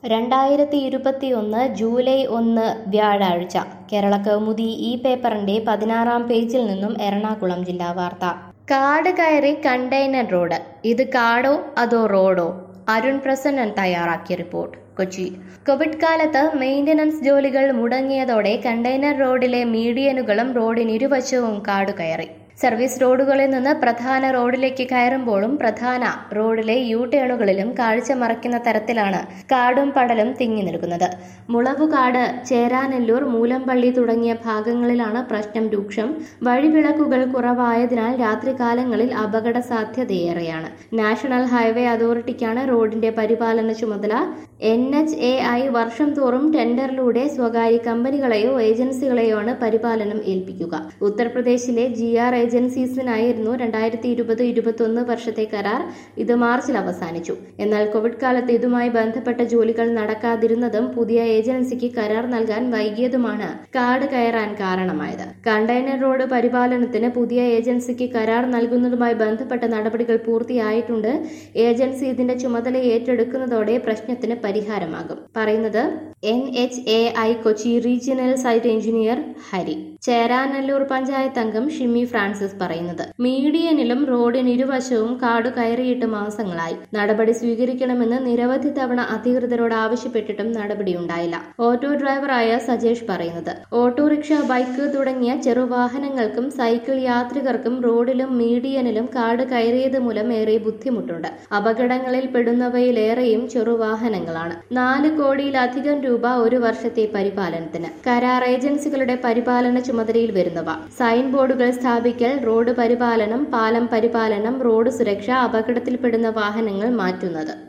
രണ്ടായിരത്തി ഇരുപത്തിയൊന്ന് ജൂലൈ ഒന്ന് വ്യാഴാഴ്ച കേരള കൗമുദി ഈ പേപ്പറിന്റെ പതിനാറാം പേജിൽ നിന്നും എറണാകുളം ജില്ലാ വാർത്ത കാട് കയറി കണ്ടെയ്നർ റോഡ് ഇത് കാടോ അതോ റോഡോ അരുൺ പ്രസന്നൻ തയ്യാറാക്കിയ റിപ്പോർട്ട് കൊച്ചി കോവിഡ് കാലത്ത് മെയിന്റനൻസ് ജോലികൾ മുടങ്ങിയതോടെ കണ്ടെയ്നർ റോഡിലെ മീഡിയനുകളും റോഡിനിരുവശവും കാട് കയറി സർവീസ് റോഡുകളിൽ നിന്ന് പ്രധാന റോഡിലേക്ക് കയറുമ്പോഴും പ്രധാന റോഡിലെ യു ടേണുകളിലും കാഴ്ച മറയ്ക്കുന്ന തരത്തിലാണ് കാടും പടലും തിങ്ങി നിൽക്കുന്നത് മുളവുകാട് ചേരാനെല്ലൂർ മൂലമ്പള്ളി തുടങ്ങിയ ഭാഗങ്ങളിലാണ് പ്രശ്നം രൂക്ഷം വഴിവിളക്കുകൾ കുറവായതിനാൽ രാത്രികാലങ്ങളിൽ അപകട സാധ്യതയേറെയാണ് നാഷണൽ ഹൈവേ അതോറിറ്റിക്കാണ് റോഡിന്റെ പരിപാലന ചുമതല എൻ എച്ച് എ ഐ വർഷം തോറും ടെൻഡറിലൂടെ സ്വകാര്യ കമ്പനികളെയോ ഏജൻസികളെയോ ആണ് പരിപാലനം ഏൽപ്പിക്കുക ഉത്തർപ്രദേശിലെ ജി ആർ ഏജൻസീസിനായിരുന്നു രണ്ടായിരത്തി ഇരുപത് ഇരുപത്തൊന്ന് വർഷത്തെ കരാർ ഇത് മാർച്ചിൽ അവസാനിച്ചു എന്നാൽ കോവിഡ് കാലത്ത് ഇതുമായി ബന്ധപ്പെട്ട ജോലികൾ നടക്കാതിരുന്നതും പുതിയ ഏജൻസിക്ക് കരാർ നൽകാൻ വൈകിയതുമാണ് കാട് കയറാൻ കാരണമായത് കണ്ടെയ്നർ റോഡ് പരിപാലനത്തിന് പുതിയ ഏജൻസിക്ക് കരാർ നൽകുന്നതുമായി ബന്ധപ്പെട്ട നടപടികൾ പൂർത്തിയായിട്ടുണ്ട് ഏജൻസി ഇതിന്റെ ചുമതല ഏറ്റെടുക്കുന്നതോടെ പ്രശ്നത്തിന് പരിഹാരമാകും പറയുന്നത് N H A I Kochi regional site engineer Hari Cheranalloor panchayat അംഗം ഷിമ്മി ഫ്രാൻസിസ് പറയുന്നത് മീഡിയനിലും റോഡിനിരുവശവും കാട് കയറിയിട്ട് മാസങ്ങളായി നടപടി സ്വീകരിക്കണമെന്ന് നിരവധി തവണ അധികൃതരോട് ആവശ്യപ്പെട്ടിട്ടും നടപടിയുണ്ടായില്ല ഓട്ടോ ഡ്രൈവറായ സജേഷ് പറയുന്നത് ഓട്ടോറിക്ഷ ബൈക്ക് തുടങ്ങിയ ചെറുവാഹനങ്ങൾക്കും സൈക്കിൾ യാത്രികർക്കും റോഡിലും മീഡിയനിലും കാട് കയറിയത് മൂലം ഏറെ ബുദ്ധിമുട്ടുണ്ട് അപകടങ്ങളിൽ പെടുന്നവയിലേറെയും ചെറുവാഹനങ്ങളാണ് നാല് കോടിയിലധികം രൂപ ഒരു വർഷത്തെ പരിപാലനത്തിന് കരാർ ഏജൻസികളുടെ പരിപാലന ചുമതലയിൽ വരുന്നവ സൈൻ ബോർഡുകൾ സ്ഥാപിക്കൽ റോഡ് പരിപാലനം പാലം പരിപാലനം റോഡ് സുരക്ഷ അപകടത്തിൽപ്പെടുന്ന വാഹനങ്ങൾ മാറ്റുന്നത്